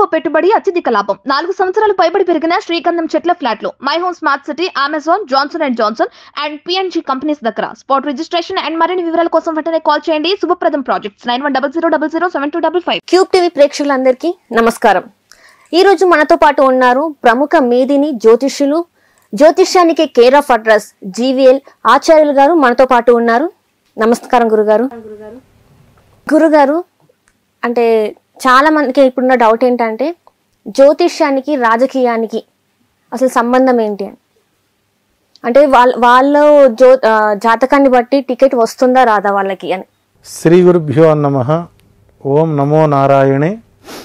తక్కువ పెట్టుబడి అత్యధిక లాభం నాలుగు సంవత్సరాలు పైబడి పెరిగిన శ్రీగంధం చెట్ల ఫ్లాట్లు My Home Smart City Amazon Johnson and Johnson and PNG companies దగ్గర స్పాట్ రిజిస్ట్రేషన్ అండ్ మరిన్ని వివరాల కోసం వెంటనే కాల్ చేయండి శుభప్రదం projects nine one double zero double zero seven two double five Cube TV ప్రేక్షకులందరికీ నమస్కారం ఈ రోజు మనతో పాటు ఉన్నారు ప్రముఖ మేధిని జ్యోతిష్యులు జ్యోతిష్యానికి కేర్ ఆఫ్ అడ్రస్ జీవీఎల్ ఆచార్యులు గారు మనతో పాటు ఉన్నారు నమస్కారం గురుగారు గురుగారు అంటే చాలా మందికి ఇప్పుడున్న డౌట్ ఏంటంటే జ్యోతిష్యానికి రాజకీయానికి అసలు సంబంధం ఏంటి అని అంటే వాళ్ళ వాళ్ళు జ్యో ఆ, జాతకాన్ని బట్టి టికెట్ వస్తుందా రాదా వాళ్ళకి అని శ్రీ గురుభ్యో నమ ఓం నమో నారాయణే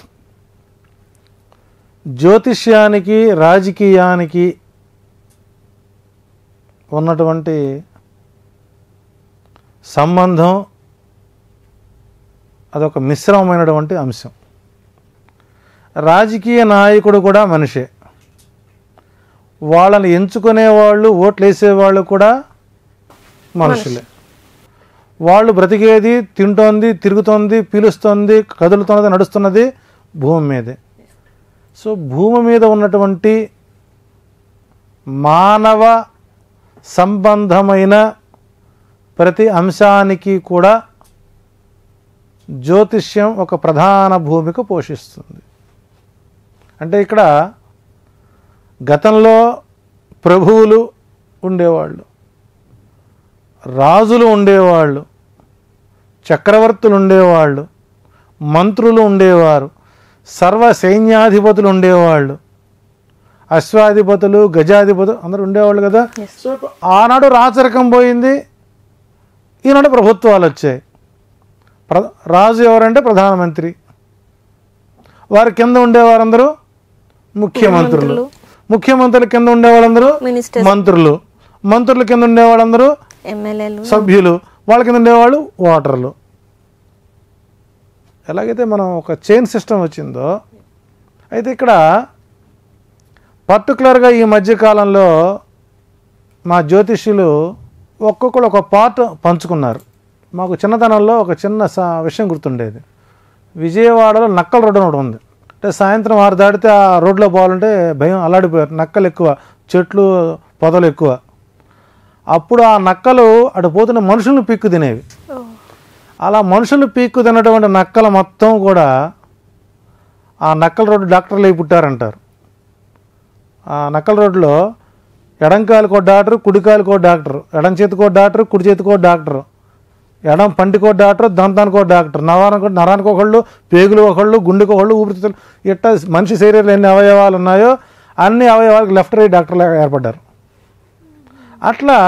జ్యోతిష్యానికి రాజకీయానికి ఉన్నటువంటి సంబంధం అదొక మిశ్రమమైనటువంటి అంశం రాజకీయ నాయకుడు కూడా మనిషే వాళ్ళని ఎంచుకునే వాళ్ళు ఓట్లు వేసేవాళ్ళు కూడా మనుషులే వాళ్ళు బ్రతికేది తింటోంది తిరుగుతోంది పీలుస్తోంది కదులుతున్నది నడుస్తున్నది భూమి మీదే సో భూమి మీద ఉన్నటువంటి మానవ సంబంధమైన ప్రతి అంశానికి కూడా జ్యోతిష్యం ఒక ప్రధాన భూమిక పోషిస్తుంది అంటే ఇక్కడ గతంలో ప్రభువులు ఉండేవాళ్ళు రాజులు ఉండేవాళ్ళు చక్రవర్తులు ఉండేవాళ్ళు మంత్రులు ఉండేవారు సర్వ సైన్యాధిపతులు ఉండేవాళ్ళు అశ్వాధిపతులు గజాధిపతులు అందరూ ఉండేవాళ్ళు కదా సో ఇప్పుడు ఆనాడు రాచరికం పోయింది ఈనాడు ప్రభుత్వాలు వచ్చాయి ప్ర రాజు ఎవరంటే ప్రధానమంత్రి వారి కింద ఉండేవారందరూ ముఖ్యమంత్రులు ముఖ్యమంత్రుల కింద ఉండేవాళ్ళందరూ మినిస్టర్ మంత్రులు మంత్రుల కింద ఉండేవాళ్ళందరూ ఎమ్మెల్యేలు సభ్యులు వాళ్ళ కింద ఉండేవాళ్ళు ఓటర్లు ఎలాగైతే మనం ఒక చైన్ సిస్టమ్ వచ్చిందో అయితే ఇక్కడ పర్టికులర్గా ఈ మధ్యకాలంలో మా జ్యోతిష్యులు ఒక్కొక్కరు ఒక పార్ట్ పంచుకున్నారు మాకు చిన్నతనంలో ఒక చిన్న స- విషయం గుర్తుండేది విజయవాడలో నక్కల రోడ్డు అని ఒకటి ఉంది అంటే సాయంత్రం ఆరు దాటితే ఆ రోడ్లో పోవాలంటే భయం అల్లాడిపోయారు నక్కలు ఎక్కువ చెట్లు పొదలు ఎక్కువ అప్పుడు ఆ నక్కలు అటు పోతున్న మనుషులను పీక్కు తినేవి అలా మనుషులు పీక్కు తిన్నటువంటి నక్కలు మొత్తం కూడా ఆ నక్కల రోడ్డు డాక్టర్లు అయి పుట్టారంటారు ఆ నక్కల రోడ్డులో ఎడం కాలుకో డాక్టర్ కుడి కాలుకో డాక్టర్ ఎడం చేతికో డాక్టర్ కుడి చేతికో డాక్టర్ ఎడం పంటికో డాక్టర్ దంతానికో డాక్టర్ నవానికి నరానికి ఒకళ్ళు పేగులు ఒకళ్ళు గుండెకి ఒకళ్ళు ఊపిరితిత్తులు ఇట్ట మనిషి శరీరంలో ఎన్ని అవయవాలు ఉన్నాయో అన్ని అవయవాలకు లెఫ్ట్ రైట్ డాక్టర్లు ఏర్పడ్డారు అట్లా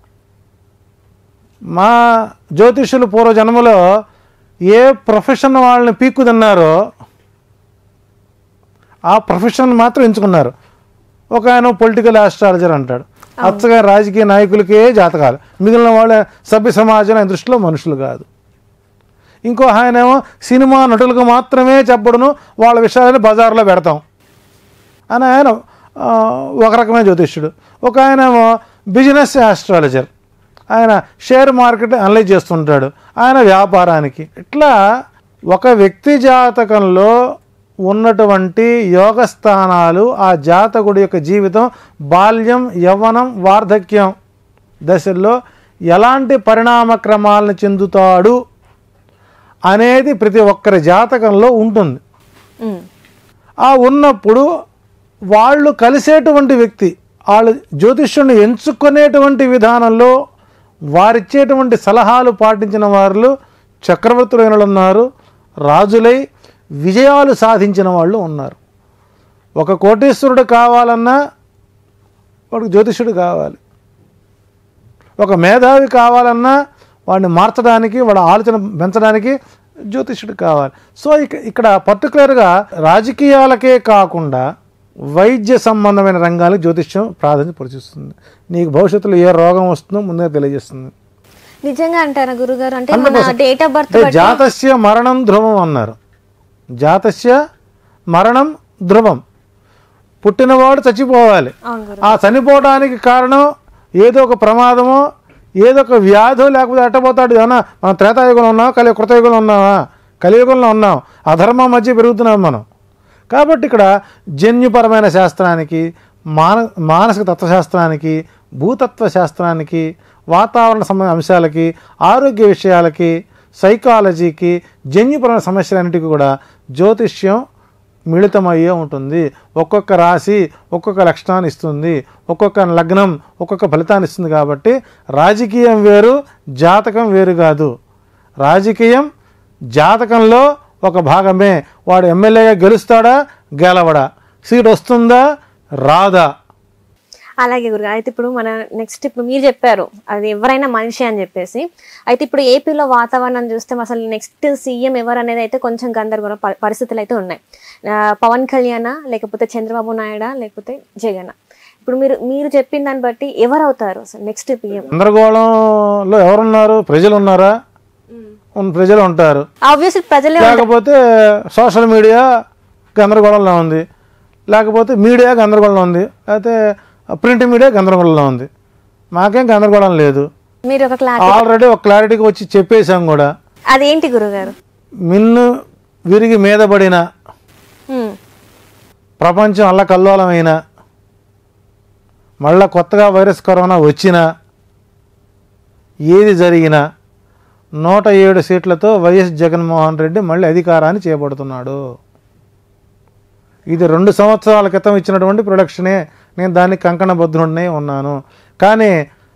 మా జ్యోతిష్యులు పూర్వజన్మలో ఏ ప్రొఫెషన్ వాళ్ళని పీక్కు తిన్నారో ఆ ప్రొఫెషన్ మాత్రం ఎంచుకున్నారు ఒక ఆయన పొలిటికల్ ఆస్ట్రాలజర్ అంటాడు అచ్చగా రాజకీయ నాయకులకే జాతకాలు మిగిలిన వాళ్ళ సభ్య సమాజం ఆయన దృష్టిలో మనుషులు కాదు ఇంకో ఆయన ఏమో సినిమా నటులకు మాత్రమే చెప్పడును వాళ్ళ విషయాలను బజార్లో పెడతాం అని ఆయన ఆ, ఒక రకమైన జ్యోతిష్యుడు ఒక ఆయన ఏమో బిజినెస్ ఆస్ట్రాలజర్ ఆయన షేర్ మార్కెట్ అనలైజ్ చేస్తుంటాడు ఆయన వ్యాపారానికి ఇట్లా ఒక వ్యక్తి జాతకంలో ఉన్నటువంటి యోగ స్థానాలు ఆ జాతకుడి యొక్క జీవితం బాల్యం యవ్వనం వార్ధక్యం దశల్లో ఎలాంటి పరిణామ క్రమాలను చెందుతాడు అనేది ప్రతి ఒక్కరి జాతకంలో ఉంటుంది ఉమ్. ఆ ఉన్నప్పుడు వాళ్ళు కలిసేటువంటి వ్యక్తి వాళ్ళు జ్యోతిష్యుని ఎంచుకునేటువంటి విధానంలో వారిచ్చేటువంటి సలహాలు పాటించిన వారు చక్రవర్తులైన వాళ్ళు ఉన్నారు రాజులై విజయాలు సాధించిన వాళ్ళు ఉన్నారు ఒక కోటీశ్వరుడు కావాలన్నా వాడికి జ్యోతిష్యుడు కావాలి ఒక మేధావి కావాలన్నా వాడిని మార్చడానికి వాడి ఆలోచన పెంచడానికి జ్యోతిష్యుడు కావాలి సో ఇక ఇక్కడ పర్టికులర్గా రాజకీయాలకే కాకుండా వైద్య సంబంధమైన రంగాలకు జ్యోతిష్యం ప్రాధాన్యత పరిచిస్తుంది నీకు భవిష్యత్తులో ఏ రోగం వస్తుందో ముందుగా తెలియజేస్తుంది నిజంగా అంటారా గురుగారు అంటే మన డేట్ ఆఫ్ బర్త్ అంటే జాతస్య మరణం ధ్రువం అన్నారు జాతస్య మరణం ధ్రువం పుట్టినవాడు చచ్చిపోవాలి అవును గురు ఆ చనిపోవడానికి కారణం ఏదో ఒక ప్రమాదమో ఏదో ఒక వ్యాధో లేకపోతే ఎట్టపోతాడు ఏమన్నా మనం త్రేతాయుగంలో ఉన్నామా కలి కృతయుగంలో ఉన్నామా కలియుగంలో ఉన్నాం అధర్మం మధ్య పెరుగుతున్నాం మనం కాబట్టి ఇక్కడ జన్యుపరమైన శాస్త్రానికి మాన మానసిక తత్వశాస్త్రానికి భూతత్వ శాస్త్రానికి వాతావరణ సంబంధ అంశాలకి ఆరోగ్య విషయాలకి సైకాలజీకి జన్యుపరమైన సమస్యలన్నిటికీ కూడా జ్యోతిష్యం మిళితమయ్యే ఉంటుంది ఒక్కొక్క రాశి ఒక్కొక్క లక్షణాన్ని ఇస్తుంది ఒక్కొక్క లగ్నం ఒక్కొక్క ఫలితాన్ని ఇస్తుంది కాబట్టి రాజకీయం వేరు జాతకం వేరు కాదు రాజకీయం జాతకంలో ఒక భాగమే వాడు ఎమ్మెల్యేగా గెలుస్తాడా గెలవడా సీట్ వస్తుందా రాదా అలాగే గురుగారు అయితే ఇప్పుడు మన నెక్స్ట్ ఇప్పుడు మీరు చెప్పారు అది ఎవరైనా మనిషి అని చెప్పేసి అయితే ఇప్పుడు ఏపీలో వాతావరణం చూస్తే అసలు నెక్స్ట్ సీఎం ఎవరు అనేది అయితే కొంచెం గందరగోళ ప- పరిస్థితులు అయితే ఉన్నాయి ఆ, పవన్ కళ్యాణ్ లేకపోతే చంద్రబాబు నాయుడా లేకపోతే జగన్ ఇప్పుడు మీరు మీరు చెప్పిన దాన్ని బట్టి ఎవరు అవుతారు అసలు నెక్స్ట్ పిఎం గందరగోళంలో ఎవరున్నారు ప్రజలు ఉన్నారా ఉన్న ప్రజలు ఉంటారు ఆబ్వియస్లీ ప్రజలే లేకపోతే సోషల్ మీడియా గందరగోళంలో ఉంది లేకపోతే మీడియా గందరగోళంలో ఉంది లేకపోతే ప్రింట్ మీడియా గందరగోళంలో ఉంది మాకేం గందరగోళం లేదు మీరు ఒక క్లాస్ ఆల్రెడీ ఒక క్లారిటీకి వచ్చి చెప్పేశాం కూడా అదేంటి గురుగారు మిన్ను విరిగి మీద పడిన ఉమ్, ప్రపంచం అల్లకల్లోలమైన మళ్ళా కొత్తగా వైరస్ కరోనా వచ్చినా ఏది జరిగినా నూట ఏడు సీట్లతో వైఎస్ జగన్మోహన్ రెడ్డి మళ్ళీ అధికారాన్ని చేపడుతున్నాడు ఇది రెండు సంవత్సరాల క్రితం ఇచ్చినటువంటి ప్రొడక్షనే నేను దానికి కంకణబద్ధుడినే ఉన్నాను కానీ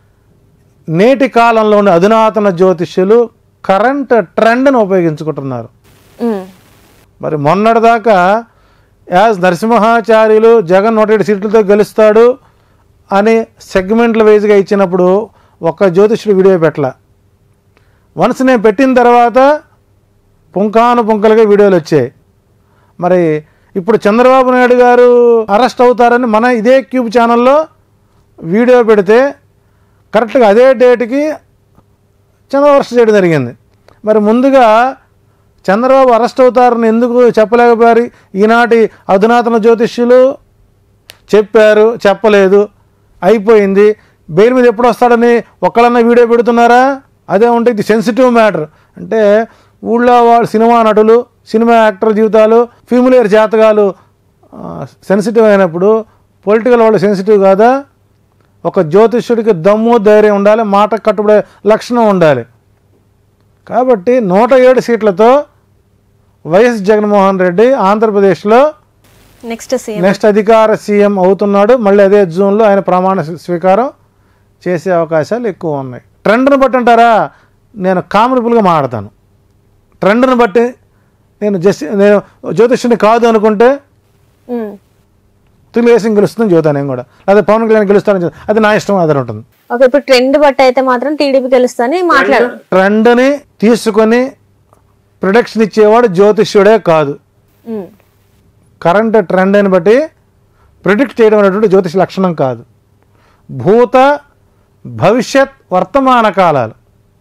నేటి కాలంలో ఉండే అధునాతన జ్యోతిష్యులు కరెంట్ ట్రెండ్ను ఉపయోగించుకుంటున్నారు ఉమ్, మరి మొన్నటిదాకా యాజ్ నరసింహాచార్యులు జగన్ నూట ఏడు సీట్లతో గెలుస్తాడు అని సెగ్మెంట్ల వైజ్గా ఇచ్చినప్పుడు ఒక్క జ్యోతిష్యుడు వీడియో పెట్టల వన్స్ నేను పెట్టిన తర్వాత పుంకాను పుంకలుగా వీడియోలు వచ్చాయి మరి ఇప్పుడు చంద్రబాబు నాయుడు గారు అరెస్ట్ అవుతారని మన ఇదే క్యూబ్ ఛానల్లో వీడియో పెడితే కరెక్ట్గా అదే డేట్కి చంద్రబాబు అరెస్ట్ చేయడం జరిగింది మరి ముందుగా చంద్రబాబు అరెస్ట్ అవుతారని ఎందుకు చెప్పలేకపోయారు ఈనాటి అధునాతన జ్యోతిష్యులు చెప్పారు చెప్పలేదు అయిపోయింది బెయిల్ మీద ఎప్పుడు వస్తాడని ఒక్కళ్ళన్నా వీడియో పెడుతున్నారా అదే ఉంటే ఇది సెన్సిటివ్ మ్యాటర్ అంటే ఊళ్ళో వాళ్ళు సినిమా నటులు సినిమా యాక్టర్ జీవితాలు ఫిమిలియర్ జాతకాలు సెన్సిటివ్ అయినప్పుడు పొలిటికల్ వాళ్ళు సెన్సిటివ్ కాదా ఒక జ్యోతిష్యుడికి దమ్ము ధైర్యం ఉండాలి మాట కట్టుబడే లక్షణం ఉండాలి కాబట్టి నూట ఏడు సీట్లతో వైఎస్ జగన్మోహన్ రెడ్డి ఆంధ్రప్రదేశ్లో నెక్స్ట్ సీఎం నెక్స్ట్ అధికార సీఎం అవుతున్నాడు మళ్ళీ అదే జూన్లో ఆయన ప్రమాణ స్వీకారం చేసే అవకాశాలు ఎక్కువ ఉన్నాయి ట్రెండ్ని బట్టి అంటారా నేను కామనబుల్గా మాట్లాడతాను ట్రెండ్ని బట్టి నేను జస్ట్ నేను జ్యోతిష్యుని కాదు అనుకుంటే ఉమ్. తెలుగుదేశం గెలుస్తుంది జ్యోతి నేను కూడా అదే పవన్ కళ్యాణ్ గెలుస్తానని చెప్తా. అది నా ఇష్టం అది ఉంటుంది ఓకే ఇప్పుడు ట్రెండ్ బట్టి అయితే మాత్రం టీడీపీ గెలుస్తాని మాట్లాడు ట్రెండ్ని తీసుకొని ప్రొడక్షన్ ఇచ్చేవాడు జ్యోతిష్యుడే కాదు ఉమ్, కరెంట్ ట్రెండ్ని బట్టి ప్రిడిక్ట్ చేయడం అనేటువంటి జ్యోతిష లక్షణం కాదు భూత భవిష్యత్ వర్తమాన కాలాలు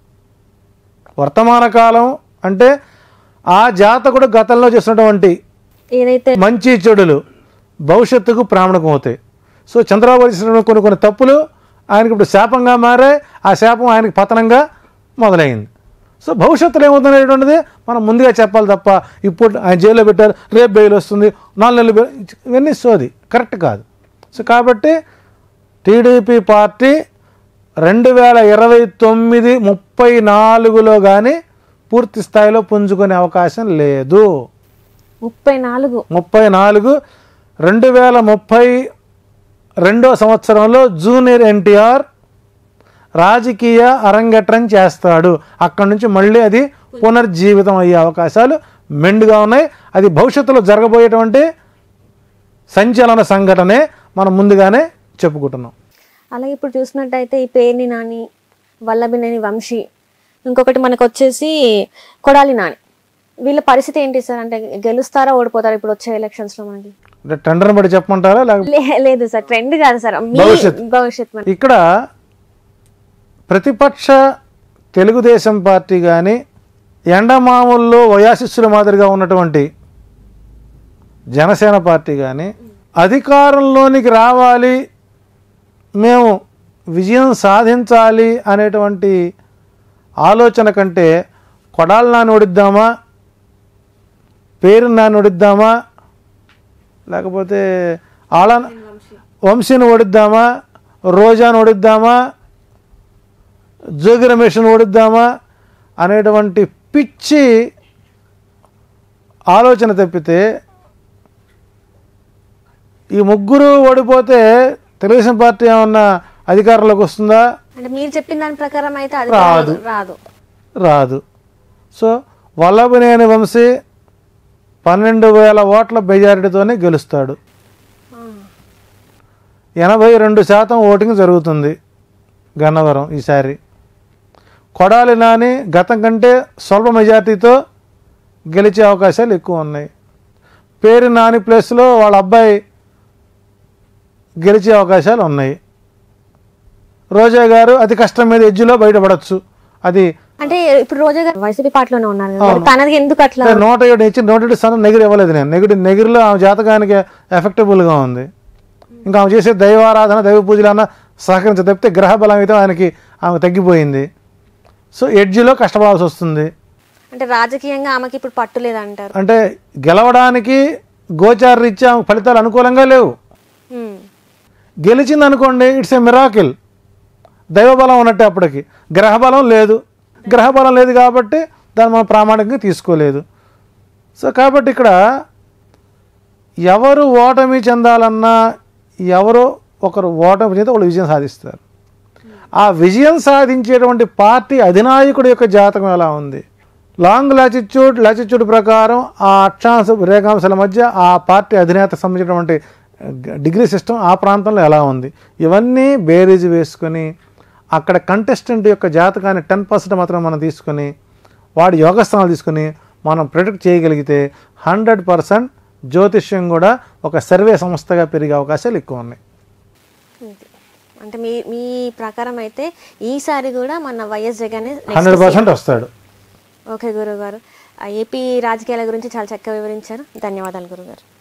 వర్తమాన కాలం అంటే ఆ జాతకుడు గతంలో చేసినటువంటి ఏదైతే మంచి చెడులు భవిష్యత్తుకు ప్రామాణికం అవుతాయి సో చంద్రబాబు చేసిన కొన్ని కొన్ని తప్పులు ఆయనకి ఇప్పుడు శాపంగా మారే ఆ శాపం ఆయనకి పతనంగా మొదలైంది సో భవిష్యత్తులో ఏమవుతుందనేటువంటిది మనం ముందుగా చెప్పాలి తప్ప ఇప్పుడు ఆయన జైల్లో పెట్టారు రేపు బెయిల్ వస్తుంది నాలుగు నెలలు బెయిల్ ఇవన్నీ సోది కరెక్ట్ కాదు సో కాబట్టి టీడీపీ పార్టీ రెండు వేల ఇరవై తొమ్మిది ముప్పై నాలుగులో కానీ పూర్తి స్థాయిలో పుంజుకునే అవకాశం లేదు ముప్పై నాలుగు ముప్పై నాలుగు రెండు వేల ముప్పై రెండో సంవత్సరంలో జూనియర్ ఎన్టీఆర్ రాజకీయ అరంగేట్రం చేస్తాడు అక్కడి నుంచి మళ్ళీ అది పునర్జీవితం అయ్యే అవకాశాలు మెండుగా ఉన్నాయి అది భవిష్యత్తులో జరగబోయేటువంటి సంచలన సంఘటనే మనం ముందుగానే చెప్పుకుంటున్నాం అలాగే ఇప్పుడు చూసినట్టయితే ఈ పేర్ని నాని వల్లభినేని వంశీ ఇంకొకటి మనకు వచ్చేసి కొడాలి నాని వీళ్ళ పరిస్థితి ఏంటి సార్ అంటే గెలుస్తారా ఓడిపోతారా ఇప్పుడు వచ్చే ఎలక్షన్స్ లో మనకి అంటే టెండర్ని బట్టి చెప్పమంటారా లేకపోతే లే- లేదు సార్ ట్రెండ్ కాదు సార్ మీ భవిష్యత్. భవిష్యత్ మన ఇక్కడ ప్రతిపక్ష తెలుగుదేశం పార్టీ కానీ ఎండమాముల్లో వయాశిస్సుల మాదిరిగా ఉన్నటువంటి జనసేన పార్టీ కానీ అధికారంలోనికి రావాలి మేము విజయం సాధించాలి అనేటువంటి ఆలోచన కంటే కొడాలి నాని ఓడిద్దామా పేరు నాని ఓడిద్దామా లేకపోతే ఆళ వంశీని ఓడిద్దామా రోజాను ఓడిద్దామా జోగి రమేష్ని ఓడిద్దామా అనేటువంటి పిచ్చి ఆలోచన తప్పితే ఈ ముగ్గురు ఓడిపోతే తెలుగుదేశం పార్టీ ఏమన్నా అధికారంలోకి వస్తుందా అంటే మీరు చెప్పిన దాని ప్రకారం అయితే అది రాదు. రాదు రాదు సో వల్లభనేని వంశీ పన్నెండు వేల ఓట్ల మెజారిటీతోనే గెలుస్తాడు ఎనభై రెండు శాతం ఓటింగ్ జరుగుతుంది గన్నవరం ఈసారి కొడాలి నాని గతం కంటే స్వల్ప మెజార్టీతో గెలిచే అవకాశాలు ఎక్కువ ఉన్నాయి పేరు నాని ప్లేస్లో వాళ్ళ అబ్బాయి గెలిచే అవకాశాలు ఉన్నాయి రోజా గారు అతి కష్టం మీద ఎడ్జ్లో బయటపడచ్చు అది అంటే ఇప్పుడు రోజా గారు వైసీపీ పార్టీలోనే ఉన్నారు కదా మరి తనది ఎందుకు అట్లా అంటే నూట ఏడు ఇచ్చి నూట ఏడు స్థానం నెగిరి ఇవ్వలేదు నేను నెగిరి నెగిరిలో ఆమె జాతకానికి ఎఫెక్టబుల్గా ఉంది ఇంకా ఆమె చేసే దైవారాధన దైవ పూజలు అన్న సహకరించ తప్పితే గ్రహ బలం అయితే ఆయనకి ఆమె తగ్గిపోయింది సో ఎడ్జిలో కష్టపడాల్సి వస్తుంది అంటే రాజకీయంగా ఆమెకి ఇప్పుడు పట్టు లేదంటారు అంటే గెలవడానికి గోచార రీత్యా ఆమెకు ఫలితాలు అనుకూలంగా లేవు ఉమ్. గెలిచింది అనుకోండి ఇట్స్ ఏ మిరాకిల్ దైవబలం ఉన్నట్టే అప్పటికి గ్రహబలం లేదు గ్రహబలం లేదు కాబట్టి దాన్ని మనం ప్రామాణికంగా తీసుకోలేదు సో కాబట్టి ఇక్కడ ఎవరు ఓటమి చెందాలన్నా ఎవరో ఒకరు ఓటమి చెందితే వాళ్ళు విజయం సాధిస్తారు ఆ విజయం సాధించేటువంటి పార్టీ అధినాయకుడి యొక్క జాతకం ఎలా ఉంది లాంగ్ లాచిట్యూడ్ లాచిట్యూడ్ ప్రకారం ఆ అక్షాంశ రేఖాంశాల మధ్య ఆ పార్టీ అధినేతకు సంబంధించినటువంటి డిగ్రీ సిస్టమ్ ఆ ప్రాంతంలో ఎలా ఉంది ఇవన్నీ బేరీజ్ వేసుకొని అక్కడ కంటెస్టెంట్ యొక్క జాతకాన్ని టెన్ పర్సెంట్ మాత్రం మనం తీసుకొని వాడి యోగస్థానాలు తీసుకొని మనం ప్రిడిక్ట్ చేయగలిగితే హండ్రెడ్ పర్సెంట్ జ్యోతిష్యం కూడా ఒక సర్వే సంస్థగా పెరిగే అవకాశాలు ఎక్కువ ఉన్నాయి ఇది. అంటే మీ మీ ప్రకారం అయితే ఈసారి కూడా మన వైఎస్ జగన్ హండ్రెడ్ పర్సెంట్ వస్తాడు ఓకే గురుగారు ఆ ఏపీ రాజకీయాల గురించి చాలా చక్కగా వివరించారు ధన్యవాదాలు గురుగారు